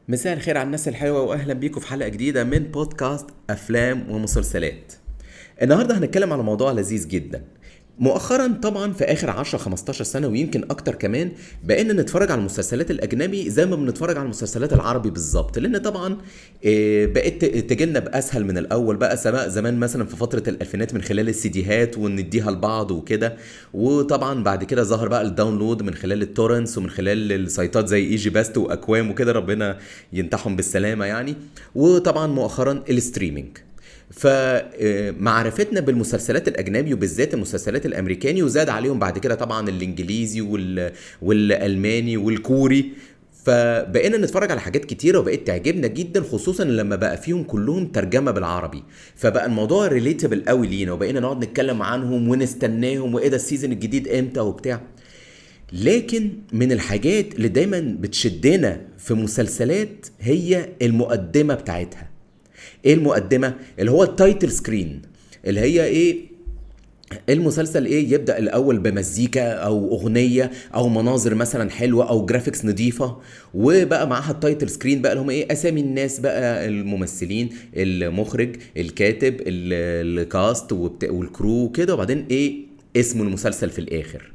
مساء الخير على الناس الحلوة وأهلا بيكم في حلقة جديدة من بودكاست أفلام ومسلسلات النهاردة هنتكلم على موضوع لذيذ جدا مؤخرا طبعا في اخر 10 15 سنه ويمكن اكتر كمان بقينا نتفرج على المسلسلات الاجنبي زي ما بنتفرج على المسلسلات العربي بالظبط لان طبعا آه، بقت تجيلنا باسهل من الاول بقى سواء زمان مثلا في فتره الالفينات من خلال السيديهات ونديها لبعض وكده وطبعا بعد كده ظهر بقى الداونلود من خلال التورنتس ومن خلال السايتات زي ايجي باست واكوام وكده ربنا ينتحهم بالسلامه يعني وطبعا مؤخرا الستريمينج فمعرفتنا بالمسلسلات الاجنبي وبالذات المسلسلات الامريكاني وزاد عليهم بعد كده طبعا الانجليزي وال... والالماني والكوري فبقينا نتفرج على حاجات كتيرة وبقيت تعجبنا جدا خصوصا لما بقى فيهم كلهم ترجمة بالعربي فبقى الموضوع ريليتابل قوي لينا وبقينا نقعد نتكلم عنهم ونستناهم وايه ده السيزون الجديد امتى وبتاع لكن من الحاجات اللي دايما بتشدنا في مسلسلات هي المقدمة بتاعتها ايه المقدمه اللي هو التايتل سكرين اللي هي ايه المسلسل ايه يبدا الاول بمزيكا او اغنيه او مناظر مثلا حلوه او جرافيكس نظيفه وبقى معاها التايتل سكرين بقى اللي هم ايه اسامي الناس بقى الممثلين المخرج الكاتب الكاست والكرو كده وبعدين ايه اسم المسلسل في الاخر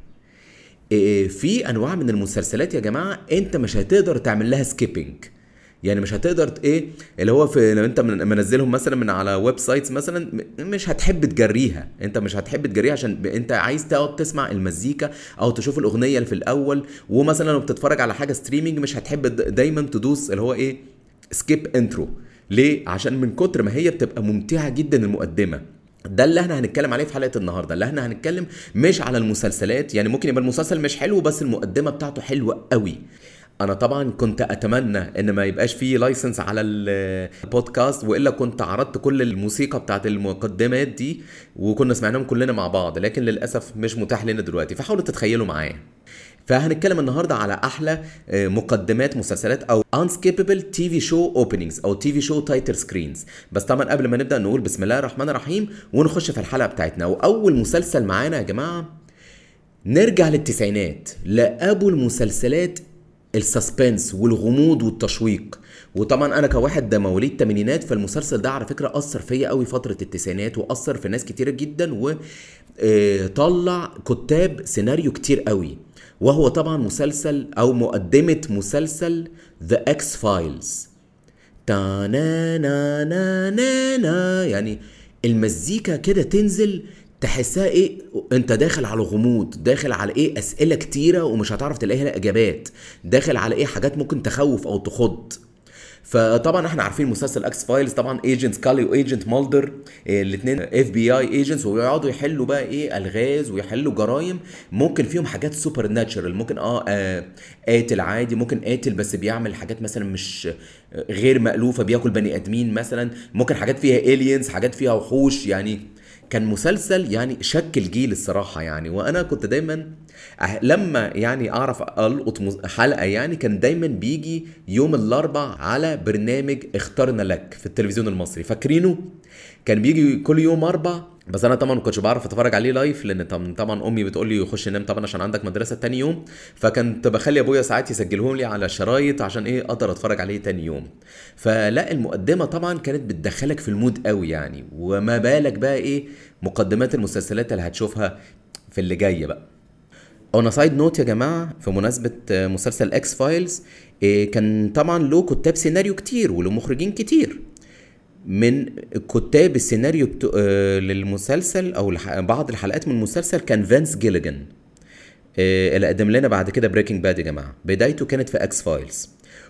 إيه في انواع من المسلسلات يا جماعه انت مش هتقدر تعمل لها سكيبنج يعني مش هتقدر ايه اللي هو في لو انت منزلهم مثلا من على ويب سايتس مثلا مش هتحب تجريها انت مش هتحب تجريها عشان انت عايز تقعد تسمع المزيكا او تشوف الاغنيه اللي في الاول ومثلا لو بتتفرج على حاجه ستريمينج مش هتحب دايما تدوس اللي هو ايه سكيب انترو ليه عشان من كتر ما هي بتبقى ممتعه جدا المقدمه ده اللي احنا هنتكلم عليه في حلقه النهارده اللي احنا هنتكلم مش على المسلسلات يعني ممكن يبقى المسلسل مش حلو بس المقدمه بتاعته حلوه قوي انا طبعا كنت اتمنى ان ما يبقاش فيه لايسنس على البودكاست والا كنت عرضت كل الموسيقى بتاعت المقدمات دي وكنا سمعناهم كلنا مع بعض لكن للاسف مش متاح لنا دلوقتي فحاولوا تتخيلوا معايا فهنتكلم النهارده على احلى آه، مقدمات مسلسلات او unskippable تي في شو اوبننجز او تي في شو تايتل سكرينز بس طبعا قبل ما نبدا نقول بسم الله الرحمن الرحيم ونخش في الحلقه بتاعتنا واول مسلسل معانا يا جماعه نرجع للتسعينات لابو المسلسلات السسبنس والغموض والتشويق وطبعا انا كواحد ده مواليد الثمانينات فالمسلسل ده على فكره اثر فيا قوي فتره التسعينات واثر في ناس كتيره جدا وطلع آه، كتاب سيناريو كتير قوي وهو طبعا مسلسل او مقدمه مسلسل ذا اكس فايلز يعني المزيكا كده تنزل تحسها ايه انت داخل على غموض داخل على ايه اسئله كتيره ومش هتعرف تلاقي لها اجابات داخل على ايه حاجات ممكن تخوف او تخض فطبعا احنا عارفين مسلسل اكس فايلز طبعا ايجنت سكالي وايجنت مالدر الاثنين اف بي اي ايجنتس ويقعدوا يحلوا بقى ايه الغاز ويحلوا جرايم ممكن فيهم حاجات سوبر ناتشرال ممكن اه, آه قاتل عادي ممكن قاتل بس بيعمل حاجات مثلا مش غير مألوفه بياكل بني ادمين مثلا ممكن حاجات فيها الينز حاجات فيها وحوش يعني كان مسلسل يعني شكل جيل الصراحه يعني وانا كنت دايما لما يعني اعرف القط حلقه يعني كان دايما بيجي يوم الاربع على برنامج اخترنا لك في التلفزيون المصري فاكرينه كان بيجي كل يوم اربع بس انا طبعا ما كنتش بعرف اتفرج عليه لايف لان طبعا امي بتقول لي خش نام طبعا عشان عندك مدرسه تاني يوم فكنت بخلي ابويا ساعات يسجلهم لي على شرايط عشان ايه اقدر اتفرج عليه تاني يون فلا المقدمه طبعا كانت بتدخلك في المود قوي يعني وما بالك بقى ايه مقدمات المسلسلات اللي هتشوفها في اللي جاي بقى اون سايد نوت يا جماعه في مناسبه مسلسل اكس فايلز إيه كان طبعا له كتاب سيناريو كتير وله مخرجين كتير من كتاب السيناريو بتو... آه للمسلسل او بعض الحلقات من المسلسل كان فانس جيليجان آه اللي قدم لنا بعد كده بريكنج باد يا جماعه بدايته كانت في اكس فايلز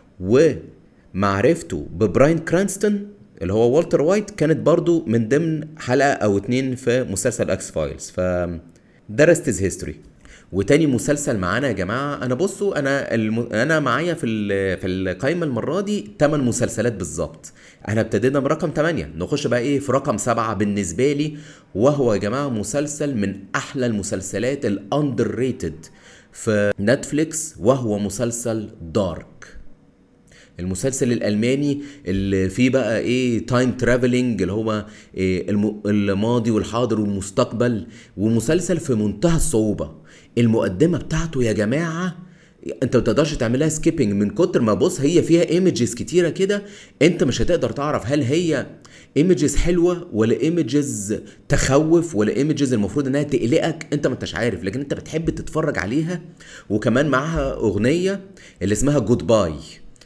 ومعرفته ببراين كرانستون اللي هو والتر وايت كانت برضو من ضمن حلقه او اتنين في مسلسل اكس فايلز ف درست هيز هيستوري وتاني مسلسل معانا يا جماعه انا بصوا انا الم... انا معايا في ال... في القائمه المره دي 8 مسلسلات بالظبط احنا ابتدينا برقم 8 نخش بقى ايه في رقم 7 بالنسبه لي وهو يا جماعه مسلسل من احلى المسلسلات الاندر ريتد في نتفليكس وهو مسلسل دارك المسلسل الالماني اللي فيه بقى ايه تايم ترافلنج اللي هو إيه الماضي والحاضر والمستقبل ومسلسل في منتهى الصعوبه المقدمه بتاعته يا جماعه انت ما تقدرش تعملها سكيبنج من كتر ما بص هي فيها ايمجز كتيره كده انت مش هتقدر تعرف هل هي ايمجز حلوه ولا ايمجز تخوف ولا ايمجز المفروض انها تقلقك انت ما انتش عارف لكن انت بتحب تتفرج عليها وكمان معاها اغنيه اللي اسمها جود باي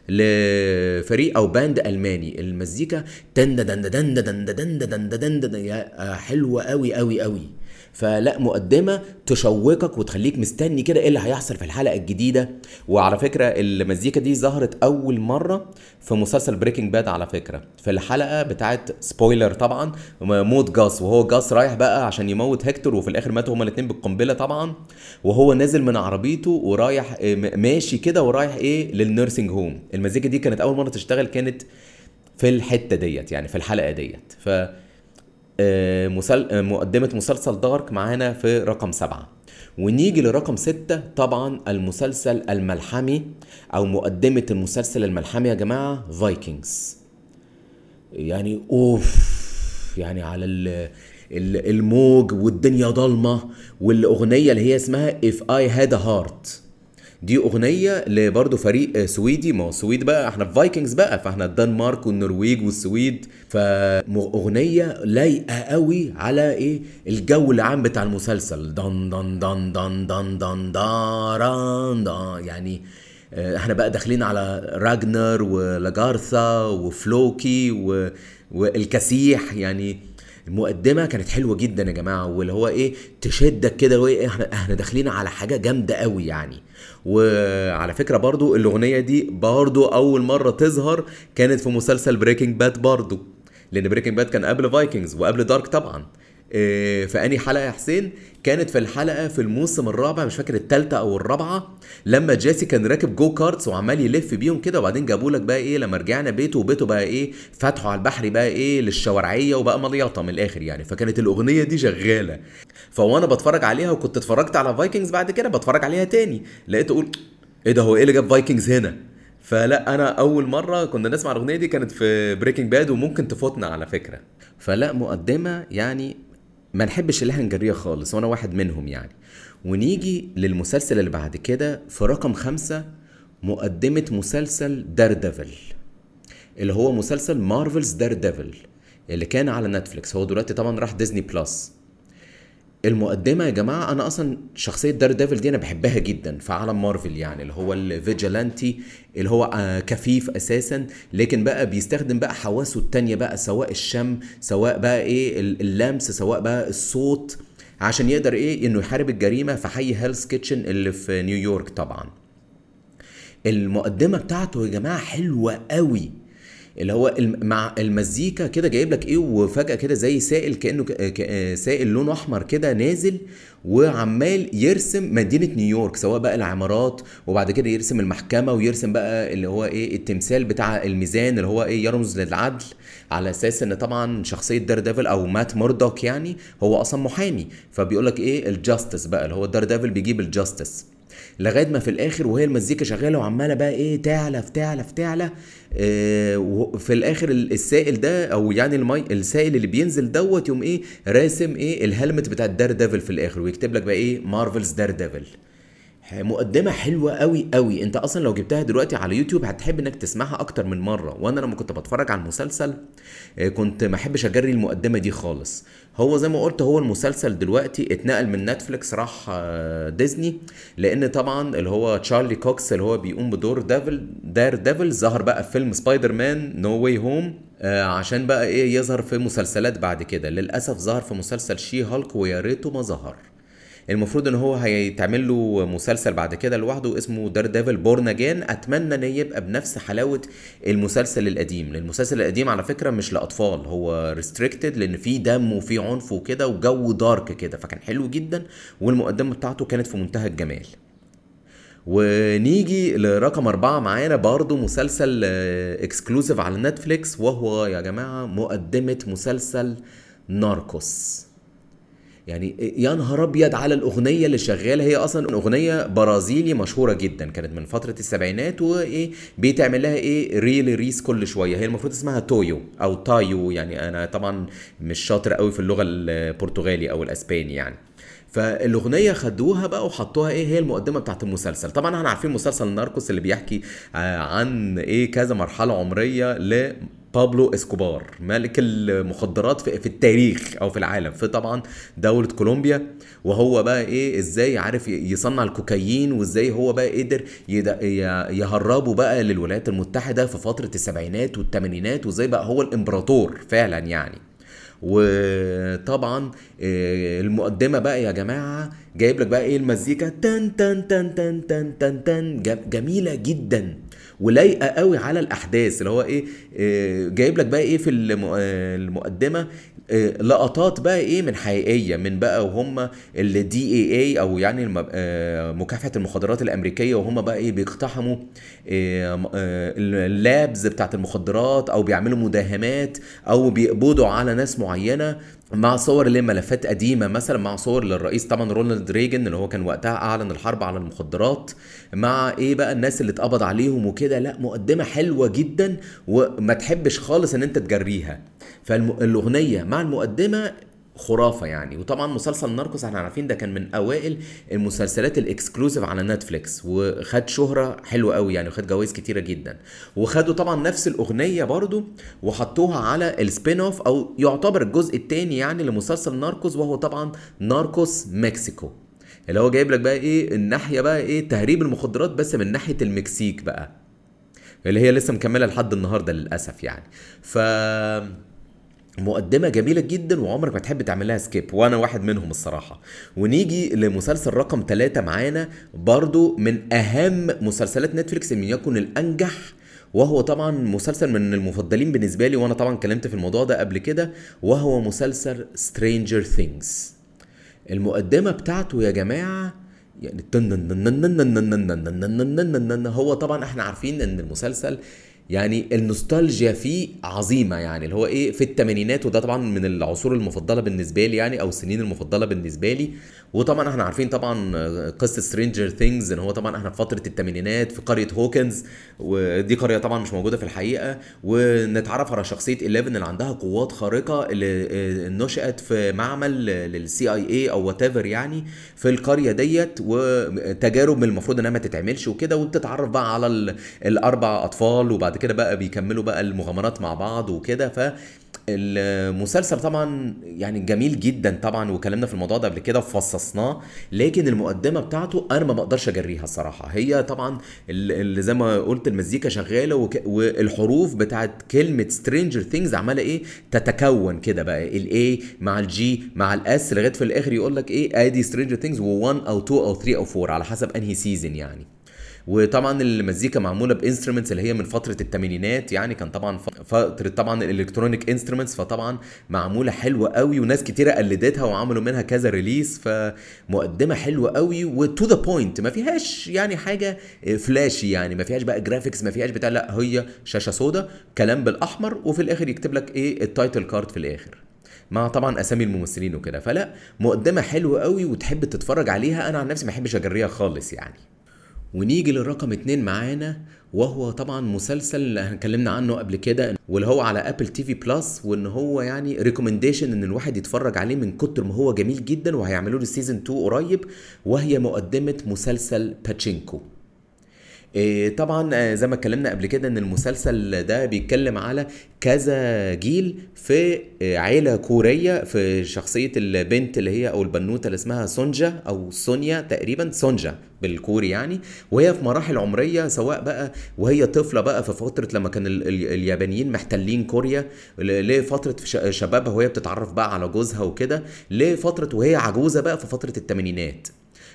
لفريق او باند الماني المزيكا دن دن دن دن دن دن دن دن يا حلوه قوي قوي قوي فلا مقدمه تشوقك وتخليك مستني كده ايه اللي هيحصل في الحلقه الجديده وعلى فكره المزيكا دي ظهرت اول مره في مسلسل بريكنج باد على فكره في الحلقه بتاعت سبويلر طبعا موت جاس وهو جاس رايح بقى عشان يموت هيكتور وفي الاخر ماتوا هما الاثنين بالقنبله طبعا وهو نازل من عربيته ورايح ماشي كده ورايح ايه للنيرسينج هوم المزيكا دي كانت اول مره تشتغل كانت في الحته ديت يعني في الحلقه ديت ف مسل... مقدمة مسلسل دارك معانا في رقم سبعة ونيجي لرقم ستة طبعا المسلسل الملحمي أو مقدمة المسلسل الملحمي يا جماعة فايكنجز يعني أوف يعني على ال... الموج والدنيا ضلمة والأغنية اللي هي اسمها If I Had a Heart دي اغنيه لبرضه فريق سويدي ما هو السويد بقى احنا في فايكنجز بقى فاحنا الدنمارك والنرويج والسويد فاغنيه لايقه قوي على ايه الجو العام بتاع المسلسل دن دن دن دن دن دن داران دان يعني احنا بقى داخلين على راجنر ولاجارثا وفلوكي و... والكسيح يعني المقدمه كانت حلوه جدا يا جماعه واللي هو ايه تشدك كده وايه احنا احنا داخلين على حاجه جامده قوي يعني وعلى فكره برضو الاغنيه دي برضو اول مره تظهر كانت في مسلسل بريكنج باد برضو لان بريكنج باد كان قبل فايكنجز وقبل دارك طبعا إيه في انهي حلقه يا حسين كانت في الحلقه في الموسم الرابع مش فاكر الثالثه او الرابعه لما جيسي كان راكب جو كارتس وعمال يلف بيهم كده وبعدين جابوا لك بقى ايه لما رجعنا بيته وبيته بقى ايه فتحوا على البحر بقى ايه للشوارعيه وبقى مليطه من الاخر يعني فكانت الاغنيه دي شغاله فوانا بتفرج عليها وكنت اتفرجت على فايكنجز بعد كده بتفرج عليها تاني لقيت اقول ايه ده هو ايه اللي جاب فايكنجز هنا فلا انا اول مره كنا نسمع الاغنيه دي كانت في بريكنج باد وممكن تفوتنا على فكره فلا مقدمه يعني ما نحبش اللي احنا نجريها خالص وانا واحد منهم يعني ونيجي للمسلسل اللي بعد كده في رقم خمسة مقدمة مسلسل دار ديفل اللي هو مسلسل مارفلز دار ديفل اللي كان على نتفليكس هو دلوقتي طبعا راح ديزني بلس المقدمه يا جماعه انا اصلا شخصيه دار ديفل دي انا بحبها جدا في عالم مارفل يعني اللي هو الفيجيلانتي اللي هو كفيف اساسا لكن بقى بيستخدم بقى حواسه التانية بقى سواء الشم سواء بقى ايه اللمس سواء بقى الصوت عشان يقدر ايه انه يحارب الجريمه في حي هيلز كيتشن اللي في نيويورك طبعا المقدمه بتاعته يا جماعه حلوه قوي اللي هو مع المزيكا كده جايب لك ايه وفجاه كده زي سائل كانه سائل لونه احمر كده نازل وعمال يرسم مدينه نيويورك سواء بقى العمارات وبعد كده يرسم المحكمه ويرسم بقى اللي هو ايه التمثال بتاع الميزان اللي هو ايه يرمز للعدل على اساس ان طبعا شخصيه دار ديفل او مات موردوك يعني هو اصلا محامي فبيقول لك ايه الجاستس بقى اللي هو دار ديفل بيجيب الجاستس لغايه ما في الاخر وهي المزيكا شغاله وعماله بقى ايه تعلى في تعلى في تعلى آه وفي الاخر السائل ده او يعني المي السائل اللي بينزل دوت يوم ايه راسم ايه الهلمت بتاع الدار ديفل في الاخر ويكتب لك بقى ايه مارفلز دار ديفل مقدمه حلوه قوي قوي انت اصلا لو جبتها دلوقتي على يوتيوب هتحب انك تسمعها اكتر من مره وانا لما كنت بتفرج على المسلسل كنت ما احبش اجري المقدمه دي خالص هو زي ما قلت هو المسلسل دلوقتي اتنقل من نتفليكس راح ديزني لان طبعا اللي هو تشارلي كوكس اللي هو بيقوم بدور ديفل دار ديفل ظهر بقى في فيلم سبايدر مان نو واي هوم عشان بقى ايه يظهر في مسلسلات بعد كده للاسف ظهر في مسلسل شي هالك ويا ريته ما ظهر المفروض ان هو هيتعمل له مسلسل بعد كده لوحده اسمه دار ديفل بورن اجين اتمنى ان يبقى بنفس حلاوه المسلسل القديم لان المسلسل القديم على فكره مش لاطفال هو ريستريكتد لان فيه دم وفيه عنف وكده وجو دارك كده فكان حلو جدا والمقدمه بتاعته كانت في منتهى الجمال ونيجي لرقم أربعة معانا برضو مسلسل اكسكلوسيف على نتفليكس وهو يا جماعة مقدمة مسلسل ناركوس يعني يا نهار ابيض على الاغنيه اللي شغاله هي اصلا اغنيه برازيلي مشهوره جدا كانت من فتره السبعينات وايه بيتعمل لها ايه ريل ريس كل شويه هي المفروض اسمها تويو او تايو يعني انا طبعا مش شاطر قوي في اللغه البرتغالي او الاسباني يعني فالاغنيه خدوها بقى وحطوها ايه هي المقدمه بتاعت المسلسل طبعا احنا عارفين مسلسل ناركوس اللي بيحكي آه، عن ايه كذا مرحله عمريه ل بابلو اسكوبار ملك المخدرات في, في التاريخ او في العالم في طبعا دوله كولومبيا وهو بقى ايه ازاي عارف يصنع الكوكايين وازاي هو بقى قدر يد- ي- يهربه بقى للولايات المتحده في فتره السبعينات والثمانينات وازاي بقى هو الامبراطور فعلا يعني وطبعا آه، المقدمه بقى يا جماعه جايب لك بقى ايه المزيكا تن تن تن تن تن تن تن جم- جميله جدا ولايقه قوي على الاحداث اللي هو ايه آه، جايب لك بقى ايه في الم- آه، المقدمه آه، لقطات بقى ايه من حقيقيه من بقى وهم الدي اي اي او يعني الم- آه، مكافحه المخدرات الامريكيه وهم بقى ايه بيقتحموا آه، م- آه، اللابز بتاعت المخدرات او بيعملوا مداهمات او بيقبضوا على ناس معينه مع صور اللي هي ملفات قديمه مثلا مع صور للرئيس طبعا رونالد ريجن اللي هو كان وقتها اعلن الحرب على المخدرات مع ايه بقى الناس اللي اتقبض عليهم وكده لا مقدمه حلوه جدا وما تحبش خالص ان انت تجريها فالاغنيه مع المقدمه خرافه يعني وطبعا مسلسل ناركوس احنا عارفين ده كان من اوائل المسلسلات الاكسكلوسيف على نتفليكس وخد شهره حلوه قوي يعني وخد جوائز كتيره جدا وخدوا طبعا نفس الاغنيه برضو وحطوها على السبين اوف او يعتبر الجزء الثاني يعني لمسلسل ناركوس وهو طبعا ناركوس مكسيكو اللي هو جايب لك بقى ايه الناحيه بقى ايه تهريب المخدرات بس من ناحيه المكسيك بقى اللي هي لسه مكمله لحد النهارده للاسف يعني ف مقدمة جميلة جدا وعمرك ما تحب تعمل لها سكيب وانا واحد منهم الصراحة ونيجي لمسلسل رقم ثلاثة معانا برضو من اهم مسلسلات نتفليكس ان يكن الانجح وهو طبعا مسلسل من المفضلين بالنسبة لي وانا طبعا اتكلمت في الموضوع ده قبل كده وهو مسلسل Stranger Things المقدمة بتاعته يا جماعة يعني تن- هو طبعا احنا عارفين ان المسلسل يعني النوستالجيا فيه عظيمه يعني اللي هو ايه في الثمانينات وده طبعا من العصور المفضله بالنسبه لي يعني او السنين المفضله بالنسبه لي وطبعا احنا عارفين طبعا قصه سترينجر ثينجز ان هو طبعا احنا في فتره الثمانينات في قريه هوكنز ودي قريه طبعا مش موجوده في الحقيقه ونتعرف على شخصيه 11 اللي عندها قوات خارقه اللي آه، نشأت في معمل للسي اي اي او وات يعني في القريه ديت وتجارب من المفروض انها ما تتعملش وكده وبتتعرف بقى على ال- الاربع اطفال وبعد كده بقى بيكملوا بقى المغامرات مع بعض وكده ف المسلسل طبعا يعني جميل جدا طبعا وكلمنا في الموضوع ده قبل كده وفصصناه لكن المقدمه بتاعته انا ما بقدرش اجريها الصراحه هي طبعا ال- اللي زي ما قلت المزيكا شغاله وك... والحروف بتاعت كلمه سترينجر ثينجز عماله ايه تتكون كده بقى الاي مع الجي مع الاس لغايه في الاخر يقول لك ايه ادي سترينجر ثينجز و1 او 2 او 3 او 4 على حسب انهي سيزون يعني وطبعا المزيكا معموله بانسترومنتس اللي هي من فتره الثمانينات يعني كان طبعا ف- فتره طبعا الالكترونيك انسترومنتس فطبعا معموله حلوه قوي وناس كتيره قلدتها وعملوا منها كذا ريليس فمقدمه حلوه قوي وتو ذا بوينت ما فيهاش يعني حاجه فلاشي يعني ما فيهاش بقى جرافيكس ما فيهاش بتاع لا هي شاشه سودا كلام بالاحمر وفي الاخر يكتب لك ايه التايتل كارد في الاخر مع طبعا اسامي الممثلين وكده فلا مقدمه حلوه قوي وتحب تتفرج عليها انا عن نفسي ما احبش اجريها خالص يعني ونيجي للرقم اتنين معانا وهو طبعا مسلسل اللي احنا اتكلمنا عنه قبل كده واللي هو على ابل تي في بلس وان هو يعني ريكومنديشن ان الواحد يتفرج عليه من كتر ما هو جميل جدا وهيعملوا له سيزون 2 قريب وهي مقدمه مسلسل باتشينكو إيه طبعا آه، زي ما اتكلمنا قبل كده ان المسلسل ده بيتكلم على كذا جيل في آه، عيله كوريه في شخصيه البنت اللي هي او البنوته اللي اسمها سونجا او سونيا تقريبا سونجا بالكوري يعني وهي في مراحل عمريه سواء بقى وهي طفله بقى في فتره لما كان ال- ال- اليابانيين محتلين كوريا ل- لفتره ش- شبابها وهي بتتعرف بقى على جوزها وكده لفتره وهي عجوزه بقى في فتره الثمانينات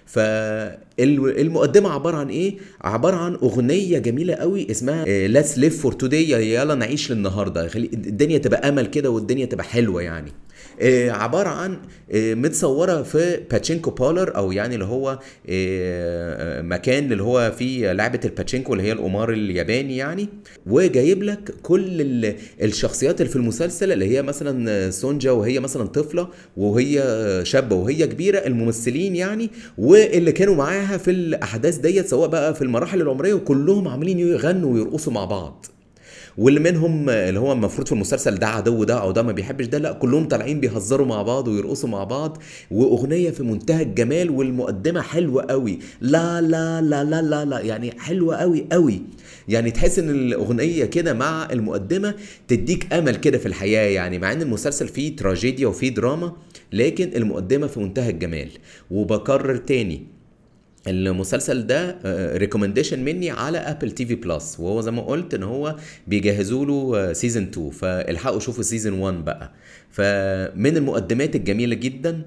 فالمقدمه عباره عن ايه عباره عن اغنيه جميله قوي اسمها ليتس ليف فور توداي يلا نعيش للنهارده خلي الدنيا تبقى امل كده والدنيا تبقى حلوه يعني آه، عباره عن آه، متصوره في باتشينكو بولر او يعني اللي هو آه، مكان اللي هو فيه لعبه الباتشينكو اللي هي القمار الياباني يعني وجايب لك كل ال- الشخصيات اللي في المسلسل اللي هي مثلا سونجا وهي مثلا طفله وهي شابه وهي كبيره الممثلين يعني واللي كانوا معاها في الاحداث ديت سواء بقى في المراحل العمريه وكلهم عاملين يغنوا ويرقصوا مع بعض واللي منهم اللي هو المفروض في المسلسل ده عدو ده او ده ما بيحبش ده لا كلهم طالعين بيهزروا مع بعض ويرقصوا مع بعض واغنيه في منتهى الجمال والمقدمه حلوه قوي لا لا لا لا لا, لا يعني حلوه قوي قوي يعني تحس ان الاغنيه كده مع المقدمه تديك امل كده في الحياه يعني مع ان المسلسل فيه تراجيديا وفيه دراما لكن المقدمه في منتهى الجمال وبكرر تاني المسلسل ده ريكومنديشن مني على ابل تي في بلس وهو زي ما قلت ان هو بيجهزوا له سيزون 2 فالحقوا شوفوا سيزون 1 بقى فمن المقدمات الجميله جدا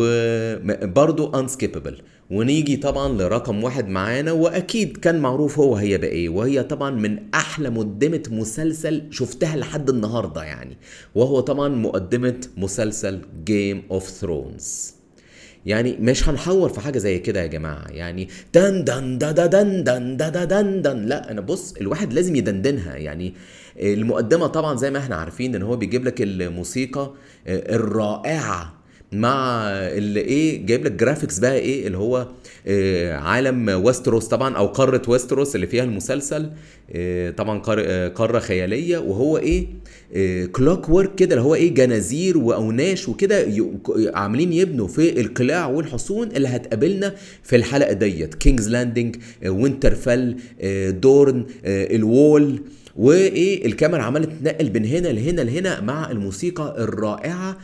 وبرضه انسكيبل ونيجي طبعا لرقم واحد معانا واكيد كان معروف هو هيبقى ايه وهي طبعا من احلى مقدمه مسلسل شفتها لحد النهارده يعني وهو طبعا مقدمه مسلسل جيم اوف ثرونز يعني مش هنحور في حاجه زي كده يا جماعه يعني دن دن دا دا دن دن دا دا دن دن لا انا بص الواحد لازم يدندنها يعني المقدمه طبعا زي ما احنا عارفين ان هو بيجيب لك الموسيقى الرائعه مع اللي ايه جايب لك جرافيكس بقى ايه اللي هو آه عالم ويستروس طبعا او قاره ويستروس اللي فيها المسلسل آه طبعا قاره خياليه وهو ايه آه كلوك ورك كده اللي هو ايه جنازير واوناش وكده عاملين يبنوا في القلاع والحصون اللي هتقابلنا في الحلقه ديت كينجز لاندنج وينترفيل دورن الوول وايه الكاميرا عماله تنقل بين هنا لهنا لهنا مع الموسيقى الرائعه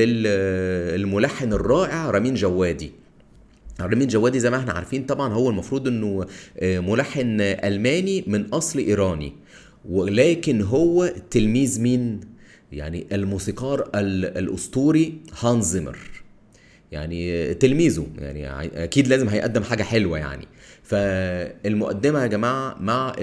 للملحن الرائع رامين جوادي رامين جوادي زي ما احنا عارفين طبعا هو المفروض انه ملحن الماني من اصل ايراني ولكن هو تلميذ مين يعني الموسيقار الاسطوري هانز زيمر يعني تلميذه يعني اكيد لازم هيقدم حاجه حلوه يعني فالمقدمه يا جماعه مع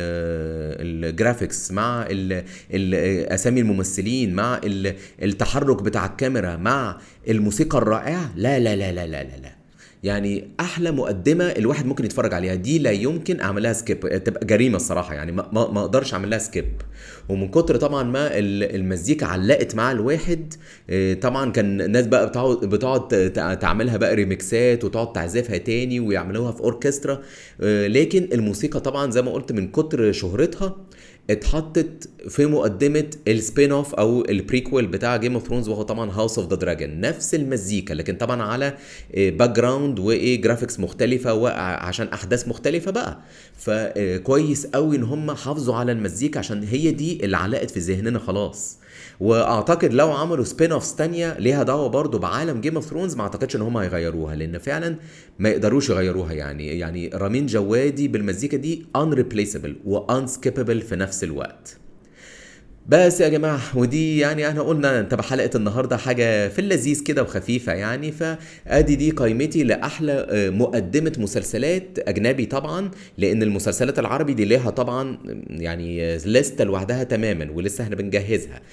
الجرافيكس مع اسامي الممثلين مع التحرك بتاع الكاميرا مع الموسيقى الرائعه لا لا لا لا لا لا, لا. يعني احلى مقدمه الواحد ممكن يتفرج عليها دي لا يمكن اعمل لها سكيب تبقى جريمه الصراحه يعني ما, ما اقدرش اعمل لها سكيب ومن كتر طبعا ما المزيكا علقت مع الواحد طبعا كان الناس بقى بتقعد بتقعد تعملها بقى ريميكسات وتقعد تعزفها تاني ويعملوها في اوركسترا لكن الموسيقى طبعا زي ما قلت من كتر شهرتها اتحطت في مقدمه السبين اوف او البريكويل بتاع جيم اوف ثرونز وهو طبعا هاوس اوف ذا دراجون نفس المزيكا لكن طبعا على باك جراوند وايه جرافيكس مختلفه وعشان احداث مختلفه بقى فكويس قوي ان هم حافظوا على المزيكا عشان هي دي اللي علقت في ذهننا خلاص واعتقد لو عملوا سبين اوفز تانية ليها دعوه برضو بعالم جيم اوف ثرونز ما اعتقدش ان هم هيغيروها لان فعلا ما يقدروش يغيروها يعني يعني رامين جوادي بالمزيكا دي unreplaceable وانسكيبل في نفس الوقت بس يا جماعة ودي يعني احنا قلنا تبع حلقة النهاردة حاجة في اللذيذ كده وخفيفة يعني فادي دي قائمتي لأحلى مقدمة مسلسلات أجنبي طبعا لأن المسلسلات العربي دي ليها طبعا يعني لستة لوحدها تماما ولسه احنا بنجهزها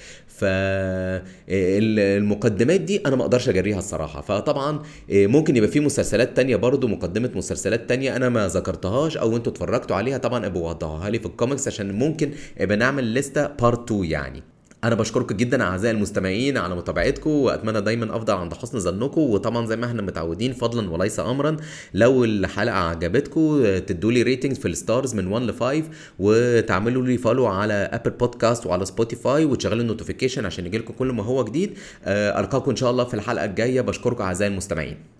فالمقدمات دي أنا ما أقدرش أجريها الصراحة فطبعا ممكن يبقى في مسلسلات تانية برضو مقدمة مسلسلات تانية أنا ما ذكرتهاش أو أنتوا اتفرجتوا عليها طبعا ابقوا وضعوها لي في الكوميكس عشان ممكن يبقى نعمل لستة بارت 2 يعني انا بشكركم جدا اعزائي المستمعين على متابعتكم واتمنى دايما افضل عند حسن ظنكم وطبعا زي ما احنا متعودين فضلا وليس امرا لو الحلقه عجبتكم تدوا لي ريتنجز في الستارز من 1 ل 5 وتعملوا لي فولو على ابل بودكاست وعلى سبوتيفاي وتشغلوا النوتيفيكيشن عشان يجيلكم كل ما هو جديد القاكم ان شاء الله في الحلقه الجايه بشكركم اعزائي المستمعين